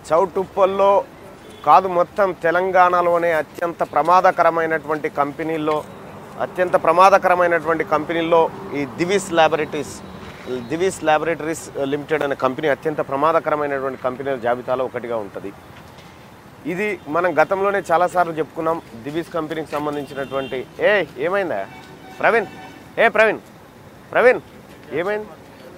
చౌటుప్పల్లో కాదు మొత్తం తెలంగాణలోనే అత్యంత ప్రమాదకరమైనటువంటి కంపెనీల్లో అత్యంత ప్రమాదకరమైనటువంటి కంపెనీల్లో ఈ Divi's laboratories Divi's laboratories limited అనే కంపెనీ అత్యంత ప్రమాదకరమైనటువంటి కంపెనీల జాబితాలో ఒకటిగా ఉంటుంది ఇది మనం గతంలోనే చాలాసార్లు చెప్పుకున్నాం దివిస్ కంపెనీకి సంబంధించినటువంటి ఏ ఏమైందా ప్రవీణ్ ఏ ప్రవీణ్ ప్రవీణ్ ఏమైంది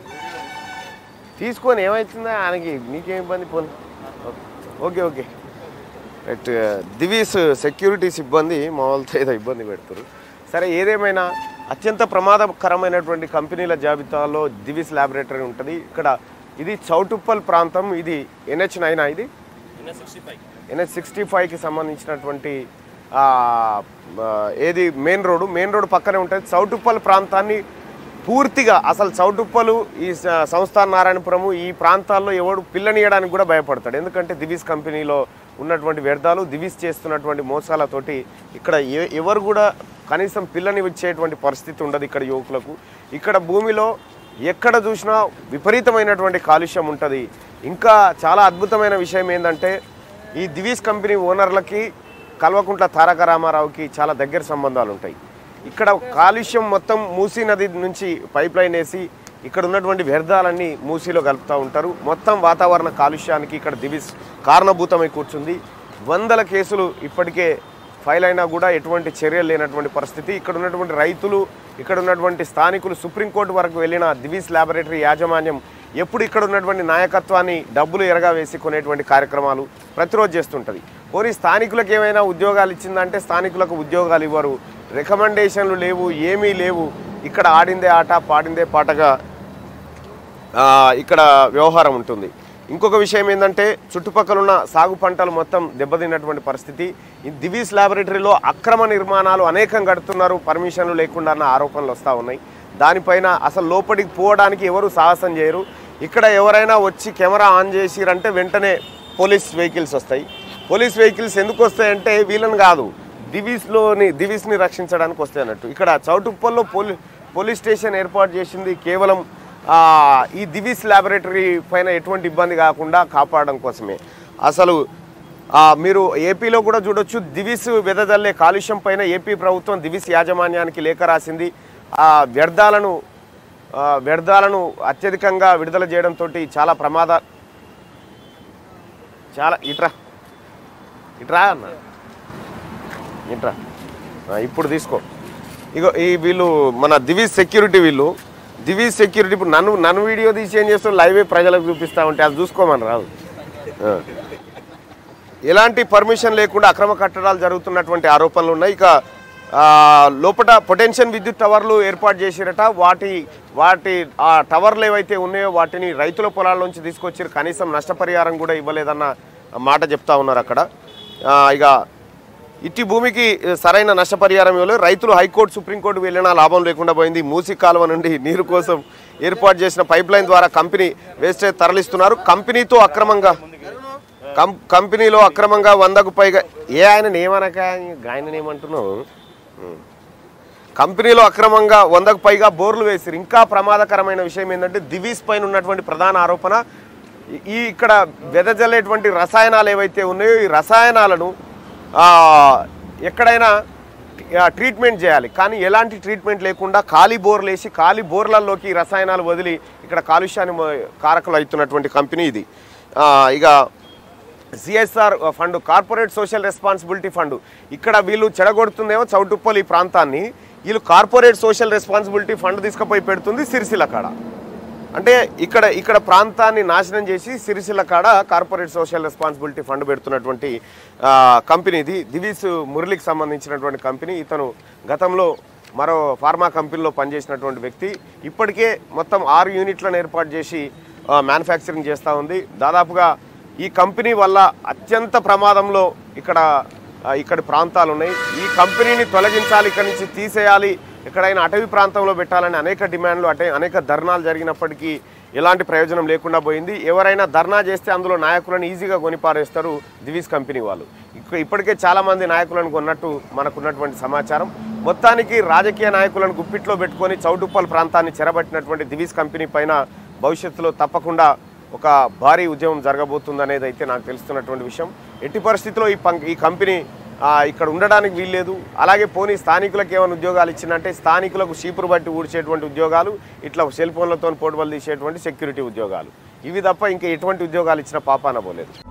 తీసుకొని ఏమవుతుందా ఆయనకి నీకేం ఇబ్బంది పోనీ okay okay right Divi's security సిబ్బంది మా వాళ్ళతో ఏదో ఇబ్బంది పెడతారు సరే ఏదేమైనా అత్యంత ప్రమాదకరమైనటువంటి కంపెనీల జాబితాలో దివిస్ ల్యాబొరేటరీ ఉంటుంది ఇక్కడ ఇది చౌటుప్పల్ ప్రాంతం ఇది ఎన్హెచ్ నైనా ఇది ఎన్హెచ్ సిక్స్టీ ఫైవ్కి సంబంధించినటువంటి ఆ, ఆ, ఏది మెయిన్ రోడ్డు మెయిన్ రోడ్డు పక్కనే ఉంటుంది చౌటుప్పల్ ప్రాంతాన్ని పూర్తిగా అసలు చౌటుప్పలు ఈ స- సంస్థాన నారాయణపురము ఈ ప్రాంతాల్లో ఎవడు పిల్లనియడానికి కూడా భయపడతాడు ఎందుకంటే దివిస్ కంపెనీలో ఉన్నటువంటి వ్యర్థాలు దివిస్ చేస్తున్నటువంటి మోసాలతోటి ఇక్కడ ఎ- ఎవరు కూడా కనీసం పిల్లని ఇచ్చేటువంటి పరిస్థితి ఉండదు ఇక్కడ యువకులకు ఇక్కడ భూమిలో ఎక్కడ చూసినా విపరీతమైనటువంటి కాలుష్యం ఉంటుంది ఇంకా చాలా అద్భుతమైన విషయం ఏంటంటే ఈ దివీస్ కంపెనీ ఓనర్లకి కల్వకుంట్ల తారక రామారావుకి చాలా దగ్గర సంబంధాలు ఉంటాయి ఇక్కడ కాలుష్యం మొత్తం మూసీ నది నుంచి పైప్ లైన్ వేసి ఇక్కడ ఉన్నటువంటి వ్యర్థాలన్నీ మూసీలో కలుపుతూ ఉంటారు మొత్తం వాతావరణ కాలుష్యానికి ఇక్కడ దివిస్ కారణభూతమై కూర్చుంది వందల కేసులు ఇప్పటికే ఫైల్ అయినా కూడా ఎటువంటి చర్యలు లేనటువంటి పరిస్థితి ఇక్కడ ఉన్నటువంటి రైతులు ఇక్కడ ఉన్నటువంటి స్థానికులు సుప్రీంకోర్టు వరకు వెళ్ళిన దివిస్ ల్యాబొరేటరీ యాజమాన్యం ఎప్పుడు ఇక్కడ ఉన్నటువంటి నాయకత్వాన్ని డబ్బులు ఎరగా వేసి కొనేటువంటి కార్యక్రమాలు ప్రతిరోజు చేస్తుంటుంది పోనీ స్థానికులకు ఏమైనా ఉద్యోగాలు ఇచ్చిందంటే స్థానికులకు ఉద్యోగాలు ఇవ్వరు రికమెండేషన్లు లేవు ఏమీ లేవు ఇక్కడ ఆడిందే ఆట పాడిందే పాటగా ఆ, ఇక్కడ వ్యవహారం ఉంటుంది ఇంకొక విషయం ఏంటంటే చుట్టుపక్కల ఉన్న సాగు పంటలు మొత్తం దెబ్బతిన్నటువంటి పరిస్థితి ఈ దివీస్ ల్యాబొరేటరీలో అక్రమ నిర్మాణాలు అనేకం కడుతున్నారు పర్మిషన్లు లేకుండా అన్న ఆరోపణలు వస్తూ ఉన్నాయి దానిపైన అసలు లోపలికి పోవడానికి ఎవరు సాహసం చేయరు ఇక్కడ ఎవరైనా వచ్చి కెమెరా ఆన్ చేసిరంటే వెంటనే పోలీస్ వెహికల్స్ వస్తాయి పోలీస్ వెహికల్స్ ఎందుకు వస్తాయంటే వీళ్ళని కాదు దివీస్లోని దివీస్ని రక్షించడానికి వస్తాయి అన్నట్టు ఇక్కడ చౌటుప్పల్లో పోలీ పోలీస్ స్టేషన్ ఏర్పాటు చేసింది కేవలం ఆ, ఈ దివిస్ ల్యాబొరేటరీ పైన ఎటువంటి ఇబ్బంది కాకుండా కాపాడడం కోసమే అసలు ఆ, మీరు ఏపీలో కూడా చూడొచ్చు దివిస్ వెదజల్లే కాలుష్యం పైన ఏపీ ప్రభుత్వం దివిస్ యాజమాన్యానికి లేఖ రాసింది ఆ వ్యర్థాలను ఆ, వ్యర్థాలను అత్యధికంగా విడుదల చేయడంతో చాలా ప్రమాద చాలా ఇట్రా ఇట్రా అన్న ఇట్రా ఆ, ఇప్పుడు తీసుకో ఇగో ఈ వీళ్ళు మన దివీస్ సెక్యూరిటీ వీళ్ళు దివీస్ సెక్యూరిటీ ఇప్పుడు నన్ను నన్ను వీడియో తీసి ఏం చేస్తాం లైవే ప్రజలకు చూపిస్తా ఉంటే అది చూసుకోమని రాదు ఆ. ఎలాంటి పర్మిషన్ లేకుండా అక్రమ కట్టడాలు జరుగుతున్నటువంటి ఆరోపణలు ఉన్నాయి ఇక ఆ, లోపల పొటెన్షియల్ విద్యుత్ టవర్లు ఏర్పాటు చేసిరట వాటి వాటి ఆ టవర్లు ఏవైతే ఉన్నాయో వాటిని రైతుల పొలాల నుంచి తీసుకొచ్చారు కనీసం నష్టపరిహారం కూడా ఇవ్వలేదన్న మాట చెప్తా ఉన్నారు అక్కడ ఆ, ఇక ఇట్టి భూమికి సరైన నష్టపరిహారం ఇవ్వలేదు రైతులు హైకోర్టు సుప్రీంకోర్టు వెళ్ళినా లాభం లేకుండా పోయింది మూసి కాలువ నుండి నీరు కోసం ఏర్పాటు చేసిన పైప్ లైన్ ద్వారా కంపెనీ వేస్టేజ్ తరలిస్తున్నారు కంపెనీతో అక్రమంగా కం కంపెనీలో అక్రమంగా వందకు పైగా ఏ ఆయన ఏమనక ఆయన ఏమంటున్నావు ఉం. కంపెనీలో అక్రమంగా వందకు పైగా బోర్లు వేసిరు ఇంకా ప్రమాదకరమైన విషయం ఏంటంటే దివీస్ పైన ఉన్నటువంటి ప్రధాన ఆరోపణ ఈ- ఈ ఇక్కడ వెదజల్లేటువంటి రసాయనాలు ఏవైతే ఉన్నాయో ఈ రసాయనాలను ఆ, ఎక్కడైనా ఆ, ట్రీట్మెంట్ చేయాలి కానీ ఎలాంటి ట్రీట్మెంట్ లేకుండా ఖాళీ బోర్లు వేసి ఖాళీ బోర్లలోకి ఈ రసాయనాలు వదిలి ఇక్కడ కాలుష్యాన్ని మొ- కారకులు అవుతున్నటువంటి కంపెనీ ఇది ఆ, ఇక CSR fund corporate social responsibility fund ఇక్కడ వీళ్ళు చెడగొడుతుందేమో చౌటుప్పల్ ఈ ప్రాంతాన్ని వీళ్ళు కార్పొరేట్ సోషల్ రెస్పాన్సిబిలిటీ ఫండ్ తీసుకుపోయి పెడుతుంది సిరిసిల్ల కాడ అంటే ఇక్కడ ఇక్కడ ప్రాంతాన్ని నాశనం చేసి సిరిసిల్ల కాడ కార్పొరేట్ సోషల్ రెస్పాన్సిబిలిటీ ఫండ్ పెడుతున్నటువంటి ఆ, కంపెనీ ఇది దివీస్ మురళికి సంబంధించినటువంటి కంపెనీ ఇతను గతంలో మరో ఫార్మా కంపెనీలో పనిచేసినటువంటి వ్యక్తి ఇప్పటికే మొత్తం ఆరు యూనిట్లను ఏర్పాటు చేసి మ్యానుఫ్యాక్చరింగ్ చేస్తూ ఉంది దాదాపుగా ఈ కంపెనీ వల్ల అత్యంత ప్రమాదంలో ఇక్కడ ఆ, ఇక్కడి ప్రాంతాలు ఉన్నాయి ఈ కంపెనీని తొలగించాలి ఇక్కడి నుంచి తీసేయాలి ఎక్కడైనా అటవీ ప్రాంతంలో పెట్టాలని అనేక డిమాండ్లు అంటే అనేక ధర్నాలు జరిగినప్పటికీ ఎలాంటి ప్రయోజనం లేకుండా పోయింది ఎవరైనా ధర్నా చేస్తే అందులో నాయకులను ఈజీగా కొనిపారేస్తారు దివీస్ కంపెనీ వాళ్ళు ఇక ఇప్పటికే చాలామంది నాయకులను కొన్నట్టు మనకున్నటువంటి సమాచారం మొత్తానికి రాజకీయ నాయకులను గుప్పిట్లో పెట్టుకొని చౌటుప్పల్ ప్రాంతాన్ని చెరబట్టినటువంటి దివీస్ కంపెనీ పైన భవిష్యత్తులో తప్పకుండా ఒక భారీ ఉద్యమం జరగబోతుంది అనేది అయితే నాకు తెలుస్తున్నటువంటి విషయం ఎట్టి పరిస్థితిలో ఈ పం ఈ కంపెనీ ఆ, ఇక్కడ ఉండడానికి వీల్లేదు అలాగే పోనీ స్థానికులకు ఏమైనా ఉద్యోగాలు ఇచ్చిందంటే స్థానికులకు చీపురు బట్టి ఊడ్చేటువంటి ఉద్యోగాలు ఇట్లా సెల్ ఫోన్లతో పోటుబలు తీసేటువంటి సెక్యూరిటీ ఉద్యోగాలు ఇవి తప్ప ఇంకా ఎటువంటి ఉద్యోగాలు ఇచ్చిన పాపాన పోలేదు